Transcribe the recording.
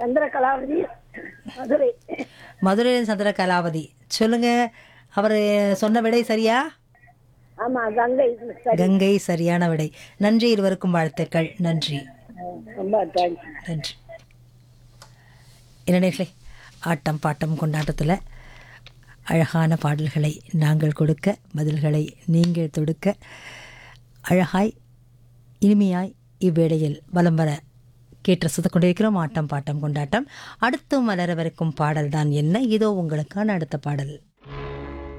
சந்திர கலாவதி மதுரை மதுரையில் சந்திர கலாவதி சொல்லுங்க அவர் சொன்ன விடை சரியா ஆமா கங்கை சரி கங்கை சரியான விடை நன்றி இருவருக்கும் வாழ்த்துக்கள் நன்றி ரொம்ப தேங்க்ஸ் நன்றி இளைஞர்களே ஆட்டம் பாட்டம் கொண்டாட்டத்தில் அழகான பாடல்களை நாங்கள் கொடுக்க பதில்களை நீங்கள் தொடுக்க அழகாய் இனிமையாய் இவ்வேளையில் வலம் வர கேட்டு ரசித்துக் கொண்டிருக்கிறோம் ஆட்டம் பாட்டம் கொண்டாட்டம் அடுத்து மலரவிருக்கும் பாடல் தான் என்ன இதோ உங்களுக்கான அடுத்த பாடல்